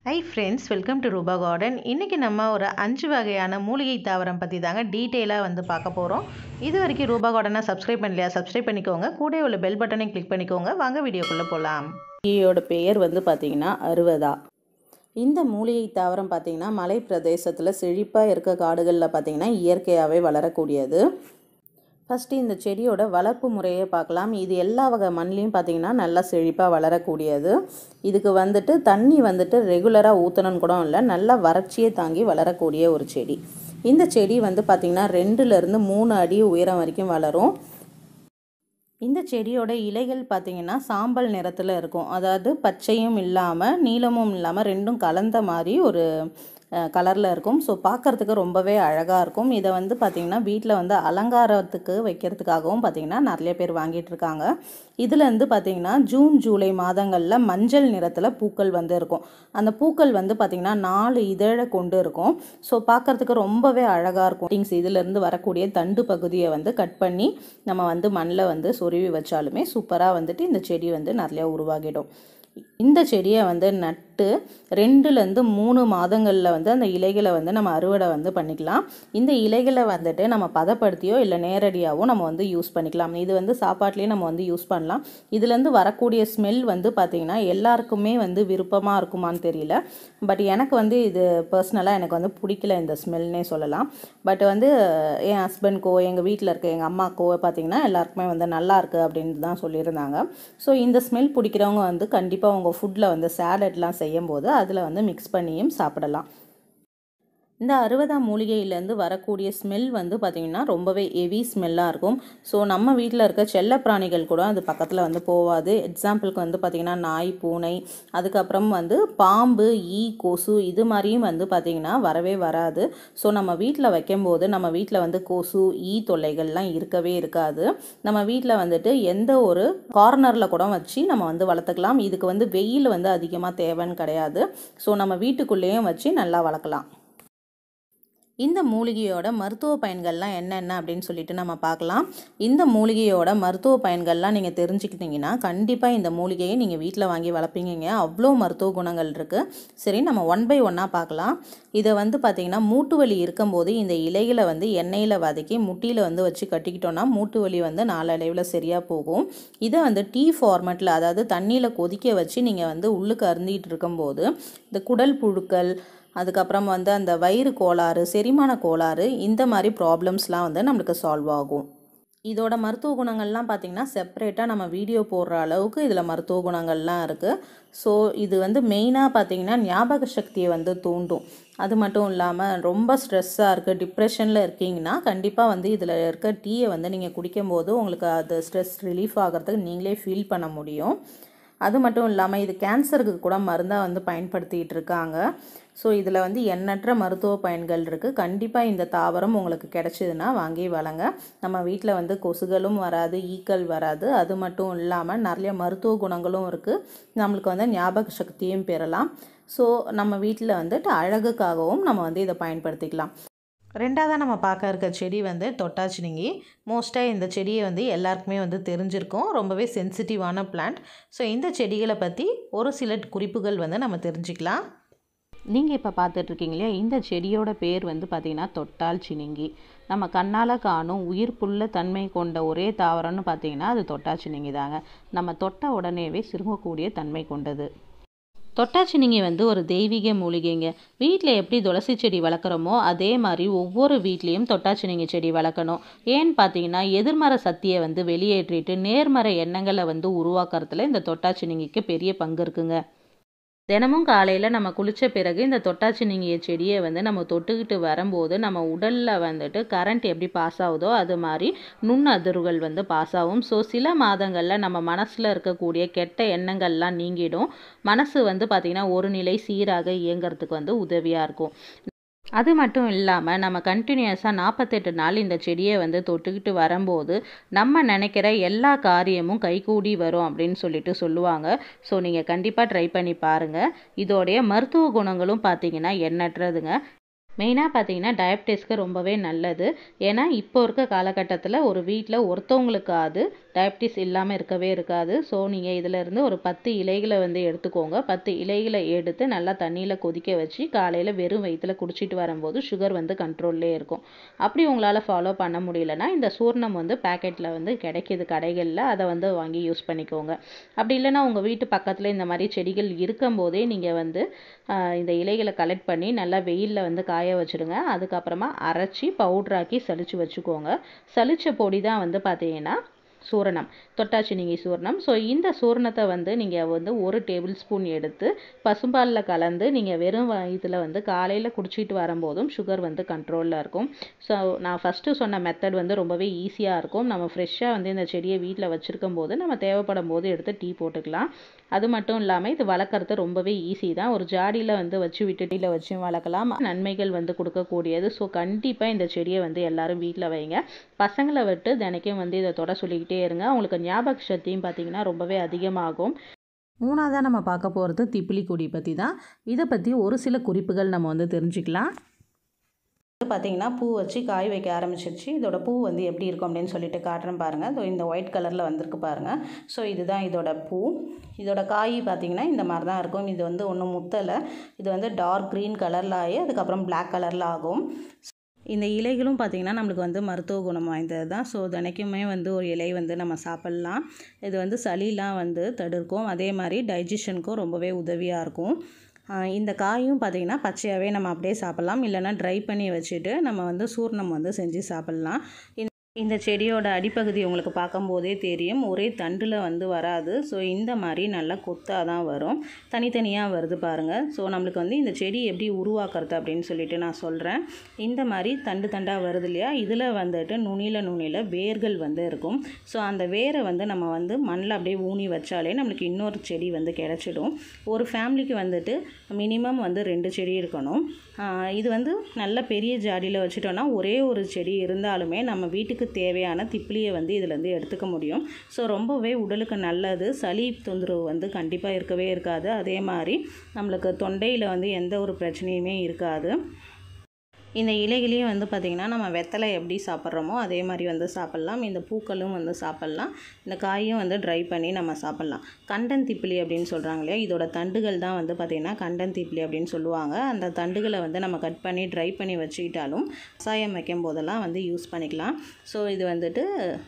high friends welcome to Rupa garden இன்றைக்கி நம்ம ஒரு அஞ்சு வகையான மூலிகை தாவரம் பற்றி தாங்க டீட்டெயிலாக வந்து பார்க்க போகிறோம் இது வரைக்கும் ரூபா கார்டனை சப்ஸ்கிரைப் பண்ணலையா சப்ஸ்கிரைப் பண்ணிக்கோங்க கூட உள்ள பெல் பட்டனை கிளிக் பண்ணிக்கோங்க வாங்க வீடியோக்குள்ளே போகலாம் மூலிகையோட பெயர் வந்து பார்த்திங்கன்னா அறுவதா இந்த மூலிகை தாவரம் பார்த்திங்கன்னா மலை பிரதேசத்தில் செழிப்பாக இருக்க காடுகளில் பார்த்திங்கன்னா இயற்கையாகவே வளரக்கூடியது ஃபஸ்ட்டு இந்த செடியோட வளர்ப்பு முறையை பார்க்கலாம் இது எல்லா வகை மண்லேயும் பார்த்திங்கன்னா நல்லா செழிப்பாக வளரக்கூடியது இதுக்கு வந்துட்டு தண்ணி வந்துட்டு ரெகுலராக ஊற்றணும்னு கூட இல்லை நல்லா வறட்சியை தாங்கி வளரக்கூடிய ஒரு செடி இந்த செடி வந்து பார்த்திங்கன்னா ரெண்டுலேருந்து மூணு அடி உயரம் வரைக்கும் வளரும் இந்த செடியோட இலைகள் பார்த்திங்கன்னா சாம்பல் நிறத்தில் இருக்கும் அதாவது பச்சையும் இல்லாமல் நீளமும் இல்லாமல் ரெண்டும் கலந்த மாதிரி ஒரு கலரில் இருக்கும் ஸோ பார்க்குறதுக்கு ரொம்பவே அழகாக இருக்கும் இதை வந்து பார்த்திங்கன்னா வீட்டில் வந்து அலங்காரத்துக்கு வைக்கிறதுக்காகவும் பார்த்திங்கன்னா நிறைய பேர் வாங்கிட்டு இருக்காங்க இதுலேருந்து பார்த்திங்கன்னா ஜூன் ஜூலை மாதங்களில் மஞ்சள் நிறத்தில் பூக்கள் வந்து இருக்கும் அந்த பூக்கள் வந்து பார்த்திங்கன்னா நாலு இதழை கொண்டு இருக்கும் ஸோ பார்க்குறதுக்கு ரொம்பவே அழகாக இருக்கும் திங்ஸ் இதிலேருந்து வரக்கூடிய தண்டு பகுதியை வந்து கட் பண்ணி நம்ம வந்து மண்ணில் வந்து சொருவி வச்சாலுமே சூப்பராக வந்துட்டு இந்த செடி வந்து நிறையா உருவாகிடும் இந்த செடியை வந்து நட்டு ரெண்டுலேருந்து மூணு மாதங்களில் வந்து அந்த இலைகளை வந்து நம்ம அறுவடை வந்து பண்ணிக்கலாம் இந்த இலைகளை வந்துட்டு நம்ம பதப்படுத்தியோ இல்லை நேரடியாகவோ நம்ம வந்து யூஸ் பண்ணிக்கலாம் இது வந்து சாப்பாட்லேயே நம்ம வந்து யூஸ் பண்ணலாம் இதுலேருந்து வரக்கூடிய ஸ்மெல் வந்து பார்த்திங்கன்னா எல்லாருக்குமே வந்து விருப்பமாக இருக்குமான்னு தெரியல பட் எனக்கு வந்து இது பர்சனலாக எனக்கு வந்து பிடிக்கல இந்த ஸ்மெல்னே சொல்லலாம் பட் வந்து என் ஹஸ்பண்ட்க்கோ எங்கள் வீட்டில் இருக்க எங்கள் அம்மாக்கோ பார்த்திங்கன்னா எல்லாருக்குமே வந்து நல்லா இருக்குது அப்படின்னு தான் சொல்லியிருந்தாங்க ஸோ இந்த ஸ்மெல் பிடிக்கிறவங்க வந்து கண்டிப்பாக உங்கள் ஃபுட்டில் வந்து சேலட்லாம் செய்யும்போது அதில் வந்து மிக்ஸ் பண்ணியும் சாப்பிடலாம் இந்த அறுபதாம் மூலிகையிலேருந்து வரக்கூடிய ஸ்மெல் வந்து பார்த்திங்கன்னா ரொம்பவே ஹெவி ஸ்மெல்லாக இருக்கும் ஸோ நம்ம வீட்டில் இருக்க செல்ல பிராணிகள் கூட அது பக்கத்தில் வந்து போகாது எக்ஸாம்பிளுக்கு வந்து பார்த்திங்கன்னா நாய் பூனை அதுக்கப்புறம் வந்து பாம்பு ஈ கொசு இது மாதிரியும் வந்து பார்த்திங்கன்னா வரவே வராது ஸோ நம்ம வீட்டில் வைக்கும்போது நம்ம வீட்டில் வந்து கொசு ஈ தொல்லைகள்லாம் இருக்கவே இருக்காது நம்ம வீட்டில் வந்துட்டு எந்த ஒரு கார்னரில் கூட வச்சு நம்ம வந்து வளர்த்துக்கலாம் இதுக்கு வந்து வெயில் வந்து அதிகமாக தேவைன்னு கிடையாது ஸோ நம்ம வீட்டுக்குள்ளேயும் வச்சு நல்லா வளர்க்கலாம் இந்த மூலிகையோட மருத்துவ பயன்கள்லாம் என்னென்ன அப்படின்னு சொல்லிட்டு நம்ம பார்க்கலாம் இந்த மூலிகையோட மருத்துவ பயன்கள்லாம் நீங்கள் தெரிஞ்சுக்கிட்டீங்கன்னா கண்டிப்பாக இந்த மூலிகையை நீங்கள் வீட்டில் வாங்கி வளர்ப்பீங்க அவ்வளோ மருத்துவ குணங்கள் இருக்குது சரி நம்ம ஒன் பை ஒன்னாக பார்க்கலாம் இதை வந்து பார்த்திங்கன்னா மூட்டு வலி இருக்கும்போது இந்த இலைகளை வந்து எண்ணெயில் வதக்கி முட்டியில் வந்து வச்சு கட்டிக்கிட்டோன்னா மூட்டு வலி வந்து நாளடைவில் சரியாக போகும் இதை வந்து டீ ஃபார்மேட்டில் அதாவது தண்ணியில் கொதிக்க வச்சு நீங்கள் வந்து உள்ளுக்கு அருந்திட்டு இருக்கும்போது இந்த குடல் புழுக்கள் அதுக்கப்புறம் வந்து அந்த வயிறு கோளாறு செரிமான கோளாறு இந்த மாதிரி ப்ராப்ளம்ஸ்லாம் வந்து நம்மளுக்கு சால்வ் ஆகும் இதோட மருத்துவ குணங்கள்லாம் பார்த்திங்கன்னா செப்பரேட்டாக நம்ம வீடியோ போடுற அளவுக்கு இதில் மருத்துவ குணங்கள்லாம் இருக்குது ஸோ இது வந்து மெயினாக பார்த்திங்கன்னா ஞாபக சக்தியை வந்து தூண்டும் அது மட்டும் இல்லாமல் ரொம்ப ஸ்ட்ரெஸ்ஸாக இருக்குது டிப்ரெஷனில் இருக்கீங்கன்னா கண்டிப்பாக வந்து இதில் இருக்க டீயை வந்து நீங்கள் குடிக்கும்போது உங்களுக்கு அது ஸ்ட்ரெஸ் ரிலீஃப் ஆகிறதுக்கு நீங்களே ஃபீல் பண்ண முடியும் அது மட்டும் இல்லாமல் இது கேன்சருக்கு கூட மருந்தாக வந்து பயன்படுத்திகிட்டு இருக்காங்க ஸோ இதில் வந்து எண்ணற்ற மருத்துவ பயன்கள் இருக்குது கண்டிப்பாக இந்த தாவரம் உங்களுக்கு கிடச்சிதுன்னா வாங்கி வளங்க நம்ம வீட்டில் வந்து கொசுகளும் வராது ஈக்கள் வராது அது மட்டும் இல்லாமல் நிறைய மருத்துவ குணங்களும் இருக்குது நம்மளுக்கு வந்து ஞாபக சக்தியும் பெறலாம் ஸோ நம்ம வீட்டில் வந்துட்டு அழகுக்காகவும் நம்ம வந்து இதை பயன்படுத்திக்கலாம் ரெண்டாவதாக நம்ம பார்க்க இருக்க செடி வந்து தொட்டாச்சினிங்கி மோஸ்ட்டாக இந்த செடியை வந்து எல்லாருக்குமே வந்து தெரிஞ்சிருக்கும் ரொம்பவே சென்சிட்டிவான பிளான்ட் ஸோ இந்த செடிகளை பற்றி ஒரு சில குறிப்புகள் வந்து நம்ம தெரிஞ்சுக்கலாம் நீங்கள் இப்போ பார்த்துட்ருக்கீங்க இல்லையா இந்த செடியோட பேர் வந்து பார்த்திங்கன்னா தொட்டால் சினிங்கி நம்ம கண்ணால் காணும் உயிர்ப்புள்ள தன்மை கொண்ட ஒரே தாவரம்னு பார்த்தீங்கன்னா அது தொட்டா சினிங்கி தாங்க நம்ம தொட்ட உடனேவே சுருங்கக்கூடிய தன்மை கொண்டது தொட்டாச்சினிங்கி வந்து ஒரு தெய்வீக மூலிகைங்க வீட்டில் எப்படி துளசி செடி வளர்க்குறோமோ அதே மாதிரி ஒவ்வொரு வீட்லேயும் தொட்டாச்சினிங்கி செடி வளர்க்கணும் ஏன்னு பார்த்தீங்கன்னா எதிர்மறை சக்தியை வந்து வெளியேற்றிட்டு நேர்மறை எண்ணங்களை வந்து உருவாக்குறதுல இந்த தொட்டாச்சினிங்கிக்கு பெரிய பங்கு இருக்குங்க தினமும் காலையில் நம்ம குளித்த பிறகு இந்த தொட்டாச்சினிங்கிய செடியை வந்து நம்ம தொட்டுக்கிட்டு வரும்போது நம்ம உடலில் வந்துட்டு கரண்ட் எப்படி பாஸ் ஆகுதோ அது மாதிரி நுண் அதிர்வுகள் வந்து பாஸ் ஆகும் ஸோ சில மாதங்களில் நம்ம மனசில் இருக்கக்கூடிய கெட்ட எண்ணங்கள்லாம் நீங்கிடும் மனசு வந்து பார்த்திங்கன்னா ஒரு நிலை சீராக இயங்கிறதுக்கு வந்து உதவியாக இருக்கும் அது மட்டும் இல்லாமல் நம்ம கண்டினியூஸாக நாற்பத்தெட்டு நாள் இந்த செடியை வந்து தொட்டுக்கிட்டு வரும்போது நம்ம நினைக்கிற எல்லா காரியமும் கைகூடி வரும் அப்படின்னு சொல்லிட்டு சொல்லுவாங்க ஸோ நீங்கள் கண்டிப்பாக ட்ரை பண்ணி பாருங்கள் இதோடைய மருத்துவ குணங்களும் பார்த்தீங்கன்னா எண்ணற்றதுங்க மெயினாக பார்த்தீங்கன்னா டயபிட்டிஸ்க்கு ரொம்பவே நல்லது ஏன்னா இப்போ இருக்க காலகட்டத்தில் ஒரு வீட்டில் ஒருத்தவங்களுக்காவது டயபிட்டிஸ் இல்லாமல் இருக்கவே இருக்காது ஸோ நீங்கள் இதிலேருந்து ஒரு பத்து இலைகளை வந்து எடுத்துக்கோங்க பத்து இலைகளை எடுத்து நல்லா தண்ணியில் கொதிக்க வச்சு காலையில் வெறும் வயிற்றில் குடிச்சிட்டு வரும்போது சுகர் வந்து கண்ட்ரோல்லே இருக்கும் அப்படி உங்களால் ஃபாலோ பண்ண முடியலன்னா இந்த சூர்ணம் வந்து பேக்கெட்டில் வந்து கிடைக்கிது கடைகளில் அதை வந்து வாங்கி யூஸ் பண்ணிக்கோங்க அப்படி இல்லைன்னா உங்கள் வீட்டு பக்கத்தில் இந்த மாதிரி செடிகள் இருக்கும்போதே நீங்கள் வந்து இந்த இலைகளை கலெக்ட் பண்ணி நல்லா வெயிலில் வந்து காய வச்சுடுங்க அதுக்கப்புறமா அரைச்சி பவுட்ராக்கி சலிச்சு வச்சுக்கோங்க சலிச்ச பொடி தான் வந்து பார்த்தீங்கன்னா சூரணம் தொட்டாச்சினிங்கி சூரணம் ஸோ இந்த சூரணத்தை வந்து நீங்கள் வந்து ஒரு டேபிள் ஸ்பூன் எடுத்து பசும்பாலில் கலந்து நீங்கள் வெறும் இதில் வந்து காலையில் குடிச்சிட்டு வரும்போதும் சுகர் வந்து கண்ட்ரோலில் இருக்கும் ஸோ நான் ஃபஸ்ட்டு சொன்ன மெத்தட் வந்து ரொம்பவே ஈஸியாக இருக்கும் நம்ம ஃப்ரெஷ்ஷாக வந்து இந்த செடியை வீட்டில் வச்சுருக்கும் போது நம்ம தேவைப்படும் போது எடுத்து டீ போட்டுக்கலாம் அது மட்டும் இல்லாமல் இது வளர்க்குறது ரொம்பவே ஈஸி தான் ஒரு ஜாடியில் வந்து வச்சு விட்டுட்டியில் வச்சு வளர்க்கலாம் நன்மைகள் வந்து கொடுக்கக்கூடியது ஸோ கண்டிப்பாக இந்த செடியை வந்து எல்லாரும் வீட்டில் வைங்க பசங்களை விட்டு தினைக்கும் வந்து இதை தொட சொல்லிக்கிட்டே இருங்க அவங்களுக்கு ஞாபக சக்தியும் பார்த்தீங்கன்னா ரொம்பவே அதிகமாகும் மூணாவதாக நம்ம பார்க்க போகிறது திப்பிலி கொடி பற்றி தான் இதை பற்றி ஒரு சில குறிப்புகள் நம்ம வந்து தெரிஞ்சுக்கலாம் பார்த்தீங்கன்னா பூ வச்சு காய் வைக்க ஆரம்பிச்சிருச்சு இதோட பூ வந்து எப்படி இருக்கும் அப்படின்னு சொல்லிட்டு காட்டுறேன் பாருங்கள் ஸோ இந்த ஒயிட் கலரில் வந்திருக்கு பாருங்கள் ஸோ இதுதான் இதோட பூ இதோட காய் பார்த்தீங்கன்னா இந்த மாதிரி தான் இருக்கும் இது வந்து ஒன்றும் முத்தலை இது வந்து டார்க் க்ரீன் கலரில் ஆகி அதுக்கப்புறம் பிளாக் கலரில் ஆகும் இந்த இலைகளும் பார்த்திங்கன்னா நம்மளுக்கு வந்து மருத்துவ குணம் வாய்ந்தது தான் ஸோ தினைக்குமே வந்து ஒரு இலை வந்து நம்ம சாப்பிட்லாம் இது வந்து சளிலாம் வந்து தடுக்கும் அதே மாதிரி டைஜஷனுக்கும் ரொம்பவே உதவியாக இருக்கும் இந்த காயும் பார்த்திங்கன்னா பச்சையாகவே நம்ம அப்படியே சாப்பிட்லாம் இல்லைனா ட்ரை பண்ணி வச்சுட்டு நம்ம வந்து சூர்ணம் வந்து செஞ்சு சாப்பிட்லாம் இந்த செடியோட அடிப்பகுதி உங்களுக்கு பார்க்கும்போதே தெரியும் ஒரே தண்டில் வந்து வராது ஸோ இந்த மாதிரி நல்லா கொத்தாக தான் வரும் தனித்தனியாக வருது பாருங்கள் ஸோ நம்மளுக்கு வந்து இந்த செடி எப்படி உருவாக்குறது அப்படின்னு சொல்லிட்டு நான் சொல்கிறேன் இந்த மாதிரி தண்டு தண்டாக வருது இல்லையா இதில் வந்துட்டு நுனியில் நுனியில் வேர்கள் வந்து இருக்கும் ஸோ அந்த வேரை வந்து நம்ம வந்து மண்ணில் அப்படியே ஊனி வச்சாலே நம்மளுக்கு இன்னொரு செடி வந்து கிடச்சிடும் ஒரு ஃபேமிலிக்கு வந்துட்டு மினிமம் வந்து ரெண்டு செடி இருக்கணும் இது வந்து நல்ல பெரிய ஜாடியில் வச்சுட்டோன்னா ஒரே ஒரு செடி இருந்தாலுமே நம்ம வீட்டுக்கு தேவையான திப்பிலியை வந்து இதிலேருந்து எடுத்துக்க முடியும் ஸோ ரொம்பவே உடலுக்கு நல்லது சளி தொந்தரவு வந்து கண்டிப்பாக இருக்கவே இருக்காது அதே மாதிரி நம்மளுக்கு தொண்டையில் வந்து எந்த ஒரு பிரச்சனையுமே இருக்காது இந்த இலைகளையும் வந்து பார்த்திங்கன்னா நம்ம வெத்தலை எப்படி சாப்பிட்றோமோ அதே மாதிரி வந்து சாப்பிட்லாம் இந்த பூக்களும் வந்து சாப்பிட்லாம் இந்த காயும் வந்து ட்ரை பண்ணி நம்ம சாப்பிட்லாம் கண்டன் திப்பிலி அப்படின்னு சொல்கிறாங்க இல்லையா இதோட தண்டுகள் தான் வந்து பார்த்திங்கன்னா கண்டன் திப்பிலி அப்படின்னு சொல்லுவாங்க அந்த தண்டுகளை வந்து நம்ம கட் பண்ணி ட்ரை பண்ணி வச்சுக்கிட்டாலும் சாயம் வைக்கும் போதெல்லாம் வந்து யூஸ் பண்ணிக்கலாம் ஸோ இது வந்துட்டு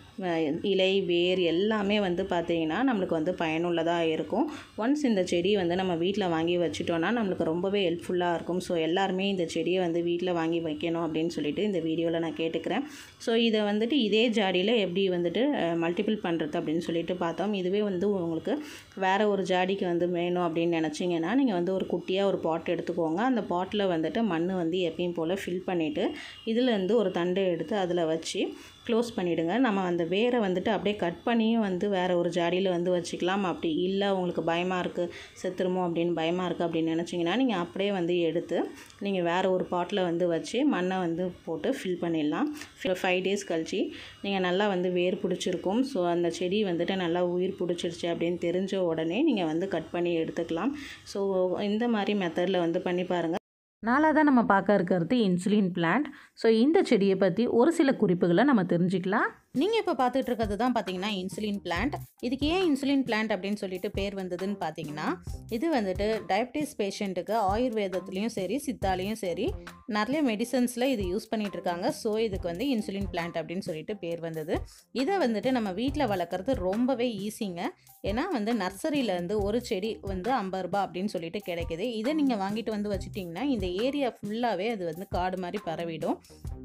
இலை வேர் எல்லாமே வந்து பார்த்திங்கன்னா நம்மளுக்கு வந்து பயனுள்ளதாக இருக்கும் ஒன்ஸ் இந்த செடி வந்து நம்ம வீட்டில் வாங்கி வச்சுட்டோன்னா நம்மளுக்கு ரொம்பவே ஹெல்ப்ஃபுல்லாக இருக்கும் ஸோ எல்லாருமே இந்த செடியை வந்து வீட்டில் வாங்கி வைக்கணும் அப்படின்னு சொல்லிட்டு இந்த வீடியோவில் நான் கேட்டுக்கிறேன் ஸோ இதை வந்துட்டு இதே ஜாடியில் எப்படி வந்துட்டு மல்டிபிள் பண்ணுறது அப்படின்னு சொல்லிட்டு பார்த்தோம் இதுவே வந்து உங்களுக்கு வேறு ஒரு ஜாடிக்கு வந்து வேணும் அப்படின்னு நினச்சிங்கன்னா நீங்கள் வந்து ஒரு குட்டியாக ஒரு பாட் எடுத்துக்கோங்க அந்த பாட்டில் வந்துட்டு மண் வந்து எப்பயும் போல் ஃபில் பண்ணிவிட்டு இதுலேருந்து ஒரு தண்டை எடுத்து அதில் வச்சு க்ளோஸ் பண்ணிவிடுங்க நம்ம அந்த வேரை வந்துட்டு அப்படியே கட் பண்ணியும் வந்து வேறு ஒரு ஜாடியில் வந்து வச்சுக்கலாம் அப்படி இல்லை உங்களுக்கு பயமாக இருக்குது செத்துருமோ அப்படின்னு பயமாக இருக்குது அப்படின்னு நினச்சிங்கன்னா நீங்கள் அப்படியே வந்து எடுத்து நீங்கள் வேறு ஒரு பாட்டில் வந்து வச்சு மண்ணை வந்து போட்டு ஃபில் பண்ணிடலாம் ஃபைவ் டேஸ் கழிச்சு நீங்கள் நல்லா வந்து வேர் பிடிச்சிருக்கும் ஸோ அந்த செடி வந்துட்டு நல்லா உயிர் பிடிச்சிருச்சு அப்படின்னு தெரிஞ்ச உடனே நீங்கள் வந்து கட் பண்ணி எடுத்துக்கலாம் ஸோ இந்த மாதிரி மெத்தடில் வந்து பண்ணி பாருங்கள் நாலாவதாக நம்ம பார்க்க இருக்கிறது இன்சுலின் பிளான்ட் ஸோ இந்த செடியை பற்றி ஒரு சில குறிப்புகளை நம்ம தெரிஞ்சுக்கலாம் நீங்கள் இப்போ பார்த்துட்டு இருக்கிறது தான் பார்த்தீங்கன்னா இன்சுலின் பிளான்ட் இதுக்கு ஏன் இன்சுலின் பிளான்ட் அப்படின்னு சொல்லிட்டு பேர் வந்ததுன்னு பார்த்தீங்கன்னா இது வந்துட்டு டயபிட்டிஸ் பேஷண்ட்டுக்கு ஆயுர்வேதத்துலேயும் சரி சித்தாலையும் சரி நிறைய மெடிசன்ஸில் இது யூஸ் பண்ணிகிட்டு இருக்காங்க ஸோ இதுக்கு வந்து இன்சுலின் பிளான்ட் அப்படின்னு சொல்லிட்டு பேர் வந்தது இதை வந்துட்டு நம்ம வீட்டில் வளர்க்குறது ரொம்பவே ஈஸிங்க ஏன்னா வந்து நர்சரியிலேருந்து ஒரு செடி வந்து ஐம்பது ரூபா அப்படின்னு சொல்லிட்டு கிடைக்குது இதை நீங்கள் வாங்கிட்டு வந்து வச்சுட்டிங்கன்னா இந்த ஏரியா ஃபுல்லாகவே அது வந்து காடு மாதிரி பரவிடும்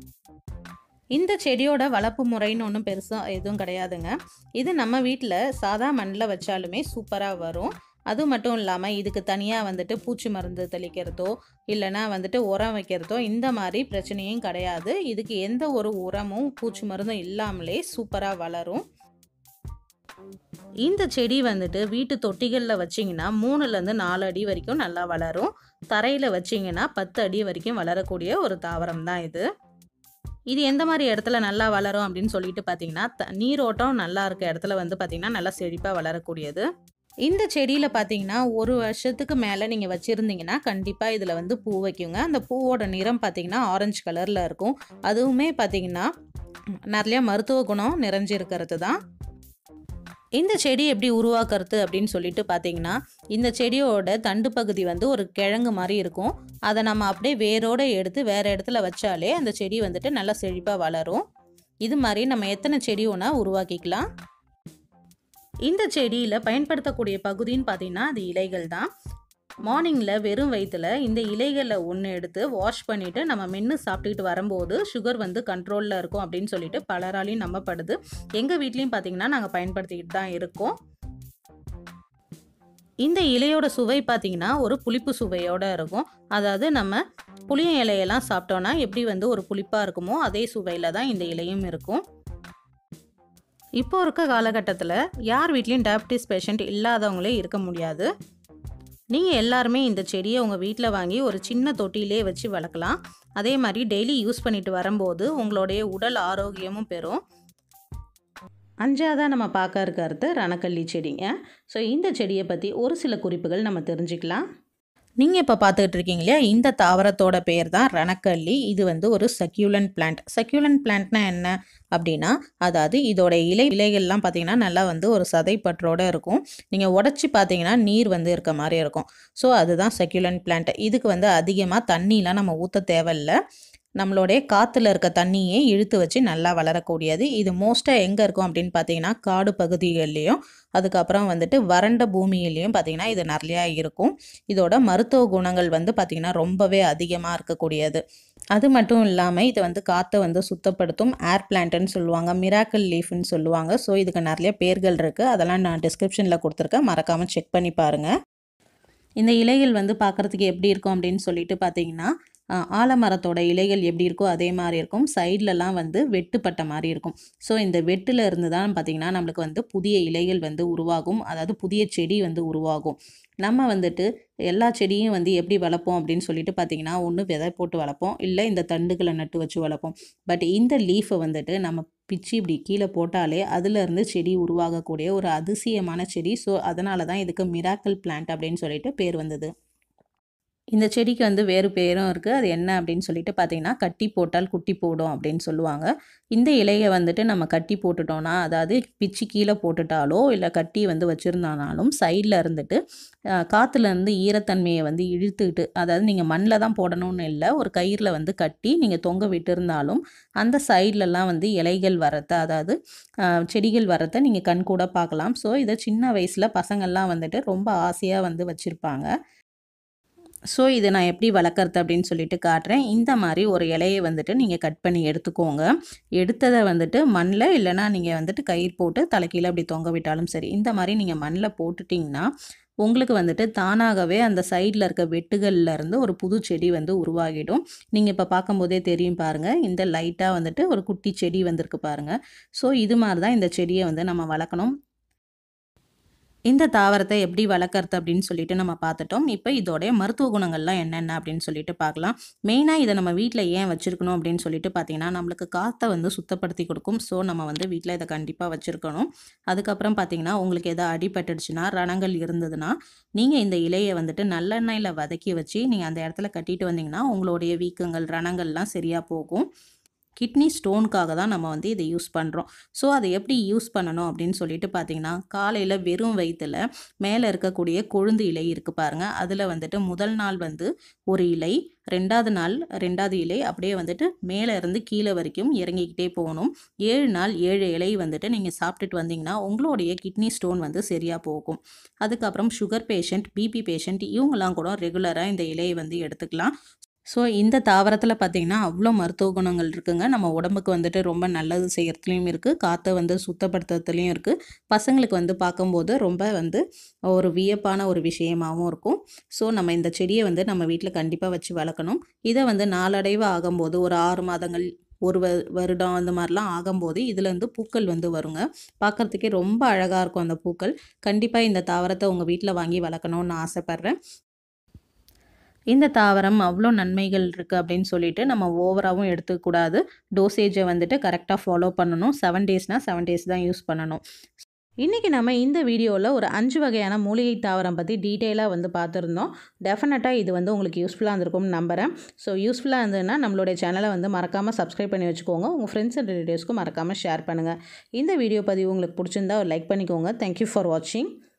இந்த செடியோட வளர்ப்பு முறைன்னு ஒன்றும் பெருசாக எதுவும் கிடையாதுங்க இது நம்ம வீட்டில் சாதா மண்ணில் வச்சாலுமே சூப்பராக வரும் அது மட்டும் இல்லாமல் இதுக்கு தனியாக வந்துட்டு பூச்சி மருந்து தெளிக்கிறதோ இல்லைனா வந்துட்டு உரம் வைக்கிறதோ இந்த மாதிரி பிரச்சனையும் கிடையாது இதுக்கு எந்த ஒரு உரமும் பூச்சி மருந்தும் இல்லாமலே சூப்பராக வளரும் இந்த செடி வந்துட்டு வீட்டு தொட்டிகளில் வச்சிங்கன்னா மூணுலேருந்து நாலு அடி வரைக்கும் நல்லா வளரும் தரையில் வச்சிங்கன்னா பத்து அடி வரைக்கும் வளரக்கூடிய ஒரு தாவரம் தான் இது இது எந்த மாதிரி இடத்துல நல்லா வளரும் அப்படின்னு சொல்லிட்டு பார்த்தீங்கன்னா த நீரோட்டம் நல்லா இருக்க இடத்துல வந்து பார்த்திங்கன்னா நல்லா செழிப்பாக வளரக்கூடியது இந்த செடியில் பார்த்தீங்கன்னா ஒரு வருஷத்துக்கு மேலே நீங்கள் வச்சுருந்தீங்கன்னா கண்டிப்பாக இதில் வந்து பூ வைக்குங்க அந்த பூவோட நிறம் பார்த்தீங்கன்னா ஆரஞ்சு கலரில் இருக்கும் அதுவுமே பார்த்தீங்கன்னா நிறையா மருத்துவ குணம் நிறைஞ்சிருக்கிறது தான் இந்த செடி எப்படி உருவாக்குறது அப்படின்னு சொல்லிட்டு பார்த்தீங்கன்னா இந்த செடியோட தண்டு பகுதி வந்து ஒரு கிழங்கு மாதிரி இருக்கும் அதை நம்ம அப்படியே வேரோடு எடுத்து வேறு இடத்துல வச்சாலே அந்த செடி வந்துட்டு நல்லா செழிப்பாக வளரும் இது மாதிரி நம்ம எத்தனை செடி ஒன்றா உருவாக்கிக்கலாம் இந்த செடியில் பயன்படுத்தக்கூடிய பகுதின்னு பார்த்தீங்கன்னா அது இலைகள் தான் மார்னிங்கில் வெறும் வயிற்றில் இந்த இலைகளில் ஒன்று எடுத்து வாஷ் பண்ணிவிட்டு நம்ம மென்று சாப்பிட்டுக்கிட்டு வரும்போது சுகர் வந்து கண்ட்ரோலில் இருக்கும் அப்படின்னு சொல்லிட்டு பலராலையும் நம்பப்படுது எங்கள் வீட்லேயும் பார்த்தீங்கன்னா நாங்கள் பயன்படுத்திக்கிட்டு தான் இருக்கோம் இந்த இலையோட சுவை பார்த்தீங்கன்னா ஒரு புளிப்பு சுவையோடு இருக்கும் அதாவது நம்ம புளிய இலையெல்லாம் சாப்பிட்டோன்னா எப்படி வந்து ஒரு புளிப்பாக இருக்குமோ அதே சுவையில் தான் இந்த இலையும் இருக்கும் இப்போ இருக்க காலகட்டத்தில் யார் வீட்லேயும் டயபிட்டிஸ் பேஷண்ட் இல்லாதவங்களே இருக்க முடியாது நீங்கள் எல்லாருமே இந்த செடியை உங்கள் வீட்டில் வாங்கி ஒரு சின்ன தொட்டியிலே வச்சு வளர்க்கலாம் அதே மாதிரி டெய்லி யூஸ் பண்ணிட்டு வரும்போது உங்களுடைய உடல் ஆரோக்கியமும் பெறும் அஞ்சாவதாக நம்ம பார்க்க இருக்கிறது ரணக்கல்லி செடிங்க ஸோ இந்த செடியை பற்றி ஒரு சில குறிப்புகள் நம்ம தெரிஞ்சுக்கலாம் நீங்கள் இப்போ பார்த்துக்கிட்டு இருக்கீங்க இல்லையா இந்த தாவரத்தோட பேர் தான் ரணக்கல்லி இது வந்து ஒரு சக்யூலன் பிளான்ட் சக்யூலன் பிளான்ட்னா என்ன அப்படின்னா அதாவது இதோட இலை இலைகள்லாம் பார்த்தீங்கன்னா நல்லா வந்து ஒரு சதைப்பற்றோடு இருக்கும் நீங்கள் உடச்சி பார்த்தீங்கன்னா நீர் வந்து இருக்க மாதிரி இருக்கும் ஸோ அதுதான் சக்யூலன் பிளான்ட் இதுக்கு வந்து அதிகமாக தண்ணிலாம் நம்ம ஊற்ற தேவையில்லை நம்மளுடைய காற்றுல இருக்க தண்ணியே இழுத்து வச்சு நல்லா வளரக்கூடியது இது மோஸ்ட்டாக எங்கே இருக்கும் அப்படின்னு பார்த்தீங்கன்னா காடு பகுதிகள்லேயும் அதுக்கப்புறம் வந்துட்டு வறண்ட பூமியிலையும் பார்த்திங்கன்னா இது நிறையா இருக்கும் இதோட மருத்துவ குணங்கள் வந்து பார்த்திங்கன்னா ரொம்பவே அதிகமாக இருக்கக்கூடியது அது மட்டும் இல்லாமல் இது வந்து காற்றை வந்து சுத்தப்படுத்தும் ஏர் பிளான்ட்னு சொல்லுவாங்க மிராக்கல் லீஃப்னு சொல்லுவாங்க ஸோ இதுக்கு நிறைய பேர்கள் இருக்குது அதெல்லாம் நான் டிஸ்கிரிப்ஷனில் கொடுத்துருக்கேன் மறக்காமல் செக் பண்ணி பாருங்கள் இந்த இலைகள் வந்து பார்க்குறதுக்கு எப்படி இருக்கும் அப்படின்னு சொல்லிட்டு பார்த்தீங்கன்னா ஆலமரத்தோட இலைகள் எப்படி இருக்கோ அதே மாதிரி இருக்கும் சைட்லலாம் வந்து வெட்டுப்பட்ட மாதிரி இருக்கும் ஸோ இந்த வெட்டில் இருந்து தான் பார்த்திங்கன்னா நம்மளுக்கு வந்து புதிய இலைகள் வந்து உருவாகும் அதாவது புதிய செடி வந்து உருவாகும் நம்ம வந்துட்டு எல்லா செடியும் வந்து எப்படி வளர்ப்போம் அப்படின்னு சொல்லிட்டு பார்த்தீங்கன்னா ஒன்று விதை போட்டு வளர்ப்போம் இல்லை இந்த தண்டுகளை நட்டு வச்சு வளர்ப்போம் பட் இந்த லீஃபை வந்துட்டு நம்ம பிச்சு இப்படி கீழே போட்டாலே அதுலேருந்து செடி உருவாகக்கூடிய ஒரு அதிசயமான செடி ஸோ அதனால தான் இதுக்கு மிராக்கல் பிளான்ட் அப்படின்னு சொல்லிட்டு பேர் வந்தது இந்த செடிக்கு வந்து வேறு பேரும் இருக்குது அது என்ன அப்படின்னு சொல்லிட்டு பார்த்தீங்கன்னா கட்டி போட்டால் குட்டி போடும் அப்படின்னு சொல்லுவாங்க இந்த இலையை வந்துட்டு நம்ம கட்டி போட்டுட்டோன்னா அதாவது பிச்சு கீழே போட்டுட்டாலோ இல்லை கட்டி வந்து வச்சுருந்தானாலும் சைடில் இருந்துட்டு காற்றுலேருந்து ஈரத்தன்மையை வந்து இழுத்துக்கிட்டு அதாவது நீங்கள் மண்ணில் தான் போடணும்னு இல்லை ஒரு கயிறில் வந்து கட்டி நீங்கள் தொங்க விட்டுருந்தாலும் அந்த சைட்லலாம் வந்து இலைகள் வரத்தை அதாவது செடிகள் வரத்தை நீங்கள் கண் கூட பார்க்கலாம் ஸோ இதை சின்ன வயசில் பசங்கள்லாம் வந்துட்டு ரொம்ப ஆசையாக வந்து வச்சுருப்பாங்க ஸோ இதை நான் எப்படி வளர்க்குறது அப்படின்னு சொல்லிட்டு காட்டுறேன் இந்த மாதிரி ஒரு இலையை வந்துட்டு நீங்கள் கட் பண்ணி எடுத்துக்கோங்க எடுத்ததை வந்துட்டு மண்ணில் இல்லைனா நீங்கள் வந்துட்டு கயிறு போட்டு தலைக்கீழ அப்படி தொங்க விட்டாலும் சரி இந்த மாதிரி நீங்கள் மண்ணில் போட்டுட்டிங்கன்னா உங்களுக்கு வந்துட்டு தானாகவே அந்த சைடில் இருக்க வெட்டுகள்ல இருந்து ஒரு புது செடி வந்து உருவாகிடும் நீங்கள் இப்போ பார்க்கும்போதே தெரியும் பாருங்கள் இந்த லைட்டாக வந்துட்டு ஒரு குட்டி செடி வந்திருக்கு பாருங்கள் ஸோ இது மாதிரி தான் இந்த செடியை வந்து நம்ம வளர்க்கணும் இந்த தாவரத்தை எப்படி வளர்க்குறது அப்படின்னு சொல்லிட்டு நம்ம பார்த்துட்டோம் இப்போ இதோடைய மருத்துவ குணங்கள்லாம் என்னென்ன அப்படின்னு சொல்லிட்டு பார்க்கலாம் மெயினாக இதை நம்ம வீட்டில் ஏன் வச்சுருக்கணும் அப்படின்னு சொல்லிட்டு பார்த்தீங்கன்னா நம்மளுக்கு காற்றை வந்து சுத்தப்படுத்தி கொடுக்கும் ஸோ நம்ம வந்து வீட்டில் இதை கண்டிப்பாக வச்சுருக்கணும் அதுக்கப்புறம் பார்த்தீங்கன்னா உங்களுக்கு எதாவது அடிபட்டுடுச்சுன்னா ரணங்கள் இருந்ததுன்னா நீங்கள் இந்த இலையை வந்துட்டு நல்லெண்ணெயில் வதக்கி வச்சு நீங்கள் அந்த இடத்துல கட்டிட்டு வந்தீங்கன்னா உங்களுடைய வீக்கங்கள் ரணங்கள்லாம் சரியாக போகும் கிட்னி ஸ்டோனுக்காக தான் நம்ம வந்து இதை யூஸ் பண்ணுறோம் ஸோ அதை எப்படி யூஸ் பண்ணணும் அப்படின்னு சொல்லிட்டு பார்த்தீங்கன்னா காலையில் வெறும் வயிற்றில் மேலே இருக்கக்கூடிய கொழுந்து இலை இருக்குது பாருங்கள் அதில் வந்துட்டு முதல் நாள் வந்து ஒரு இலை ரெண்டாவது நாள் ரெண்டாவது இலை அப்படியே வந்துட்டு மேலே இருந்து கீழே வரைக்கும் இறங்கிக்கிட்டே போகணும் ஏழு நாள் ஏழு இலை வந்துட்டு நீங்கள் சாப்பிட்டுட்டு வந்தீங்கன்னா உங்களுடைய கிட்னி ஸ்டோன் வந்து சரியாக போகும் அதுக்கப்புறம் சுகர் பேஷண்ட் பிபி பேஷண்ட் இவங்கெல்லாம் கூட ரெகுலராக இந்த இலையை வந்து எடுத்துக்கலாம் ஸோ இந்த தாவரத்தில் பார்த்திங்கன்னா அவ்வளோ மருத்துவ குணங்கள் இருக்குங்க நம்ம உடம்புக்கு வந்துட்டு ரொம்ப நல்லது செய்கிறதுலையும் இருக்குது காற்றை வந்து சுத்தப்படுத்துறதுலையும் இருக்குது பசங்களுக்கு வந்து பார்க்கும்போது ரொம்ப வந்து ஒரு வியப்பான ஒரு விஷயமாகவும் இருக்கும் ஸோ நம்ம இந்த செடியை வந்து நம்ம வீட்டில் கண்டிப்பாக வச்சு வளர்க்கணும் இதை வந்து நாளடைவு ஆகும்போது ஒரு ஆறு மாதங்கள் ஒரு வ வருடம் அந்த மாதிரிலாம் ஆகும்போது இதுலேருந்து பூக்கள் வந்து வருங்க பார்க்குறதுக்கே ரொம்ப அழகாக இருக்கும் அந்த பூக்கள் கண்டிப்பாக இந்த தாவரத்தை உங்கள் வீட்டில் வாங்கி வளர்க்கணும்னு ஆசைப்பட்றேன் இந்த தாவரம் அவ்வளோ நன்மைகள் இருக்குது அப்படின்னு சொல்லிட்டு நம்ம ஓவராகவும் எடுத்துக்கூடாது டோசேஜை வந்துட்டு கரெக்டாக ஃபாலோ பண்ணணும் செவன் டேஸ்னால் செவன் டேஸ் தான் யூஸ் பண்ணணும் இன்றைக்கி நம்ம இந்த வீடியோவில் ஒரு அஞ்சு வகையான மூலிகை தாவரம் பற்றி டீட்டெயிலாக வந்து பார்த்துருந்தோம் டெஃபினட்டாக இது வந்து உங்களுக்கு யூஸ்ஃபுல்லாக இருந்திருக்கும்னு நம்புகிறேன் ஸோ யூஸ்ஃபுல்லாக இருந்ததுன்னா நம்மளுடைய சேனலை வந்து மறக்காமல் சப்ஸ்கிரைப் பண்ணி வச்சுக்கோங்க உங்கள் ஃப்ரெண்ட்ஸ் அண்ட் ரிலேட்டிவ்ஸ்க்கும் மறக்காமல் ஷேர் பண்ணுங்கள் இந்த வீடியோ பதிவு உங்களுக்கு பிடிச்சிருந்தா ஒரு லைக் பண்ணிக்கோங்க தேங்க்யூ ஃபார் வாட்சிங்